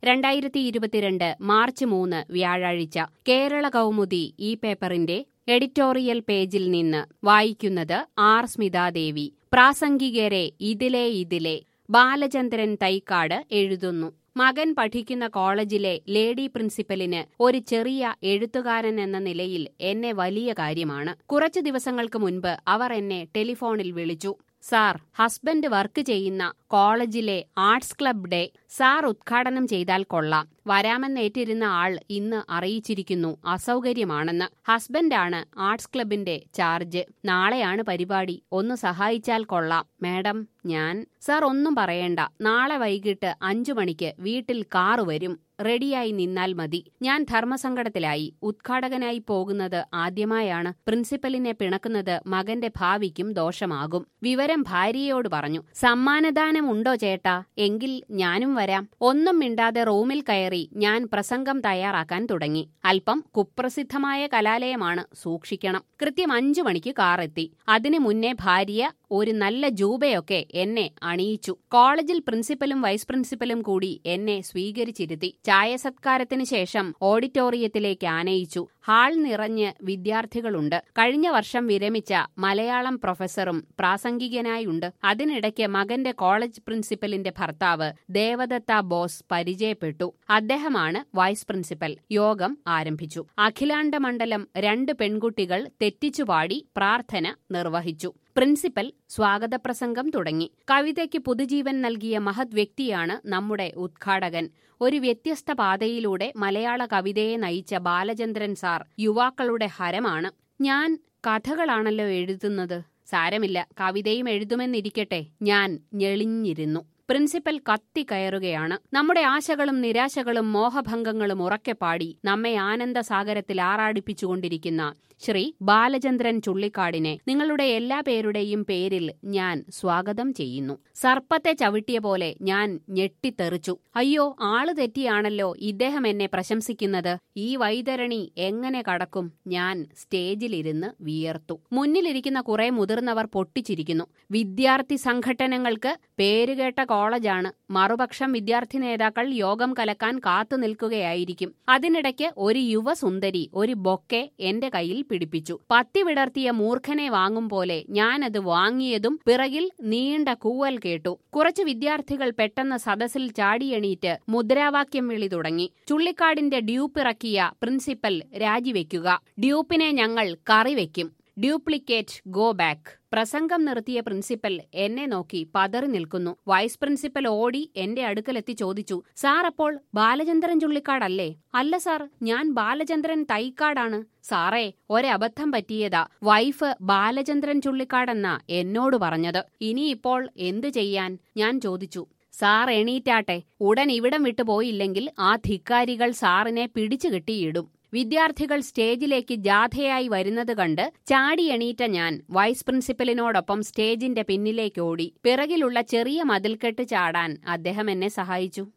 രണ്ടായിരത്തി ഇരുപത്തിരണ്ട് മാർച്ച് മൂന്ന് വ്യാഴാഴ്ച കേരള കൗമുദി ഈ പേപ്പറിന്റെ എഡിറ്റോറിയൽ പേജിൽ നിന്ന് വായിക്കുന്നത് ആർ സ്മിതാദേവി പ്രാസംഗികരെ ഇതിലെ ഇതിലെ ബാലചന്ദ്രൻ തൈക്കാട് എഴുതുന്നു മകൻ പഠിക്കുന്ന കോളേജിലെ ലേഡി പ്രിൻസിപ്പലിന് ഒരു ചെറിയ എഴുത്തുകാരൻ എന്ന നിലയിൽ എന്നെ വലിയ കാര്യമാണ് കുറച്ചു ദിവസങ്ങൾക്ക് മുൻപ് അവർ എന്നെ ടെലിഫോണിൽ വിളിച്ചു സാർ ഹസ്ബൻഡ് വർക്ക് ചെയ്യുന്ന കോളേജിലെ ആർട്സ് ക്ലബ് ഡേ സാർ ഉദ്ഘാടനം ചെയ്താൽ കൊള്ളാം വരാമെന്നേറ്റിരുന്ന ആൾ ഇന്ന് അറിയിച്ചിരിക്കുന്നു അസൗകര്യമാണെന്ന് ഹസ്ബൻഡാണ് ആർട്സ് ക്ലബിന്റെ ചാർജ് നാളെയാണ് പരിപാടി ഒന്ന് സഹായിച്ചാൽ കൊള്ളാം മാഡം ഞാൻ സാർ ഒന്നും പറയണ്ട നാളെ വൈകിട്ട് അഞ്ചു മണിക്ക് വീട്ടിൽ കാറ് വരും റെഡിയായി നിന്നാൽ മതി ഞാൻ ധർമ്മസങ്കടത്തിലായി ഉദ്ഘാടകനായി പോകുന്നത് ആദ്യമായാണ് പ്രിൻസിപ്പലിനെ പിണക്കുന്നത് മകന്റെ ഭാവിക്കും ദോഷമാകും വിവരം ഭാര്യയോട് പറഞ്ഞു സമ്മാനദാനം ഉണ്ടോ ചേട്ടാ എങ്കിൽ ഞാനും വരാം ഒന്നും മിണ്ടാതെ റൂമിൽ കയറി ഞാൻ പ്രസംഗം തയ്യാറാക്കാൻ തുടങ്ങി അല്പം കുപ്രസിദ്ധമായ കലാലയമാണ് സൂക്ഷിക്കണം കൃത്യം അഞ്ചു മണിക്ക് കാറെത്തി അതിനു മുന്നേ ഭാര്യ ഒരു നല്ല ജൂബയൊക്കെ എന്നെ അണിയിച്ചു കോളേജിൽ പ്രിൻസിപ്പലും വൈസ് പ്രിൻസിപ്പലും കൂടി എന്നെ സ്വീകരിച്ചിരുത്തി ചായ സത്കാരത്തിന് ശേഷം ഓഡിറ്റോറിയത്തിലേക്ക് ആനയിച്ചു ഹാൾ നിറഞ്ഞ് വിദ്യാർത്ഥികളുണ്ട് കഴിഞ്ഞ വർഷം വിരമിച്ച മലയാളം പ്രൊഫസറും പ്രാസംഗികനായുണ്ട് അതിനിടയ്ക്ക് മകന്റെ കോളേജ് പ്രിൻസിപ്പലിന്റെ ഭർത്താവ് ദേവദത്ത ബോസ് പരിചയപ്പെട്ടു അദ്ദേഹമാണ് വൈസ് പ്രിൻസിപ്പൽ യോഗം ആരംഭിച്ചു അഖിലാണ്ട മണ്ഡലം രണ്ട് പെൺകുട്ടികൾ തെറ്റിച്ചുപാടി പ്രാർത്ഥന നിർവഹിച്ചു പ്രിൻസിപ്പൽ സ്വാഗത പ്രസംഗം തുടങ്ങി കവിതയ്ക്ക് പുതുജീവൻ നൽകിയ മഹത് വ്യക്തിയാണ് നമ്മുടെ ഉദ്ഘാടകൻ ഒരു വ്യത്യസ്ത പാതയിലൂടെ മലയാള കവിതയെ നയിച്ച ബാലചന്ദ്രൻ സാർ യുവാക്കളുടെ ഹരമാണ് ഞാൻ കഥകളാണല്ലോ എഴുതുന്നത് സാരമില്ല കവിതയും എഴുതുമെന്നിരിക്കട്ടെ ഞാൻ ഞെളിഞ്ഞിരുന്നു പ്രിൻസിപ്പൽ കത്തിക്കയറുകയാണ് നമ്മുടെ ആശകളും നിരാശകളും മോഹഭംഗങ്ങളും ഉറക്കെ പാടി നമ്മെ ആനന്ദസാഗരത്തിൽ ആറാടിപ്പിച്ചുകൊണ്ടിരിക്കുന്ന ശ്രീ ബാലചന്ദ്രൻ ചുള്ളിക്കാടിനെ നിങ്ങളുടെ എല്ലാ പേരുടെയും പേരിൽ ഞാൻ സ്വാഗതം ചെയ്യുന്നു സർപ്പത്തെ ചവിട്ടിയ പോലെ ഞാൻ ഞെട്ടിത്തെറിച്ചു അയ്യോ ആള് തെറ്റിയാണല്ലോ ഇദ്ദേഹം എന്നെ പ്രശംസിക്കുന്നത് ഈ വൈതരണി എങ്ങനെ കടക്കും ഞാൻ സ്റ്റേജിലിരുന്ന് വിയർത്തു മുന്നിലിരിക്കുന്ന കുറെ മുതിർന്നവർ പൊട്ടിച്ചിരിക്കുന്നു വിദ്യാർത്ഥി സംഘടനകൾക്ക് പേരുകേട്ട കോളേജാണ് മറുപക്ഷം വിദ്യാർത്ഥി നേതാക്കൾ യോഗം കലക്കാൻ കാത്തു നിൽക്കുകയായിരിക്കും അതിനിടയ്ക്ക് ഒരു യുവസുന്ദരി ഒരു ബൊക്കെ എന്റെ കയ്യിൽ പിടിപ്പിച്ചു പത്തി വിടർത്തിയ മൂർഖനെ വാങ്ങും പോലെ ഞാനത് വാങ്ങിയതും പിറകിൽ നീണ്ട കൂവൽ കേട്ടു കുറച്ച് വിദ്യാർത്ഥികൾ പെട്ടെന്ന് സദസ്സിൽ ചാടിയെണീറ്റ് മുദ്രാവാക്യം വിളി തുടങ്ങി ചുള്ളിക്കാടിന്റെ ഡ്യൂപ്പിറക്കിയ പ്രിൻസിപ്പൽ രാജിവെക്കുക ഡ്യൂപ്പിനെ ഞങ്ങൾ കറിവെക്കും ഡ്യൂപ്ലിക്കേറ്റ് ഗോ ബാക്ക് പ്രസംഗം നിർത്തിയ പ്രിൻസിപ്പൽ എന്നെ നോക്കി പതറി നിൽക്കുന്നു വൈസ് പ്രിൻസിപ്പൽ ഓടി എന്റെ അടുക്കലെത്തി ചോദിച്ചു സാർ അപ്പോൾ ബാലചന്ദ്രൻ ചുള്ളിക്കാടല്ലേ അല്ല സാർ ഞാൻ ബാലചന്ദ്രൻ തൈക്കാടാണ് സാറേ ഒരബദ്ധം പറ്റിയതാ വൈഫ് ബാലചന്ദ്രൻ ചുള്ളിക്കാടെന്നാ എന്നോട് പറഞ്ഞത് ഇനിയിപ്പോൾ എന്തു ചെയ്യാൻ ഞാൻ ചോദിച്ചു സാർ എണീറ്റാട്ടെ ഉടൻ ഇവിടം വിട്ടു പോയില്ലെങ്കിൽ ആ ധിക്കാരികൾ സാറിനെ പിടിച്ചു കെട്ടിയിടും വിദ്യാർത്ഥികൾ സ്റ്റേജിലേക്ക് ജാഥയായി വരുന്നത് കണ്ട് ചാടി എണീറ്റ ഞാൻ വൈസ് പ്രിൻസിപ്പലിനോടൊപ്പം സ്റ്റേജിന്റെ പിന്നിലേക്ക് ഓടി പിറകിലുള്ള ചെറിയ മതിൽക്കെട്ട് ചാടാൻ അദ്ദേഹം എന്നെ സഹായിച്ചു